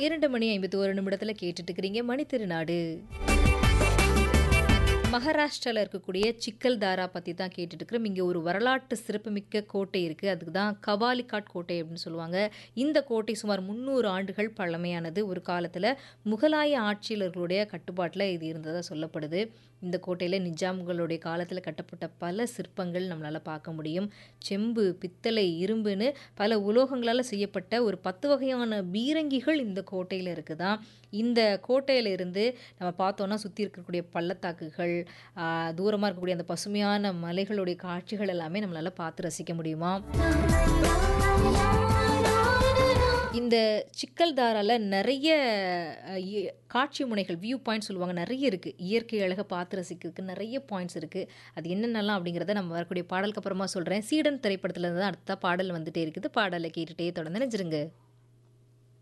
இரண்டு மணி ஐம்பத்தி ஒரு நிமிடத்தில் கேட்டுட்டு இருக்கிறீங்க மணி திருநாடு மகாராஷ்டிராவில் இருக்கக்கூடிய சிக்கல் தாரா பற்றி தான் கேட்டுட்டு இருக்கிறோம் இங்கே ஒரு வரலாற்று சிறப்புமிக்க கோட்டை இருக்குது அதுக்கு தான் கவாலிகாட் கோட்டை அப்படின்னு சொல்லுவாங்க இந்த கோட்டை சுமார் முந்நூறு ஆண்டுகள் பழமையானது ஒரு காலத்தில் முகலாய ஆட்சியாளர்களுடைய கட்டுப்பாட்டில் இது இருந்ததாக சொல்லப்படுது இந்த கோட்டையில் நிஜாம்களுடைய காலத்தில் கட்டப்பட்ட பல சிற்பங்கள் நம்மளால் பார்க்க முடியும் செம்பு பித்தளை இரும்புன்னு பல உலோகங்களால் செய்யப்பட்ட ஒரு பத்து வகையான பீரங்கிகள் இந்த கோட்டையில் இருக்குதான் இந்த கோட்டையில இருந்து நம்ம பார்த்தோன்னா சுற்றி இருக்கக்கூடிய பள்ளத்தாக்குகள் தூரமாக இருக்கக்கூடிய அந்த பசுமையான மலைகளுடைய காட்சிகள் எல்லாமே நம்மளால் பார்த்து ரசிக்க முடியுமா இந்த சிக்கல் தாரால நிறைய அஹ், இ- காட்சி முனைகள் வியூ பாயிண்ட் சொல்லுவாங்க நிறைய இருக்குது இயற்கை அழகை பார்த்து ரசிக்கிறதுக்கு நிறைய பாயிண்ட்ஸ் இருக்குது அது என்னென்னலாம் அப்படிங்கிறத நம்ம வரக்கூடிய பாடலுக்கு அப்புறமா சொல்கிறேன் சீடன் திரைப்படத்துல இருந்து தான் அடுத்த பாடல் வந்துட்டே இருக்குது பாடலை கேட்டுட்டே தொடர்ந்து நினைச்சிருங்க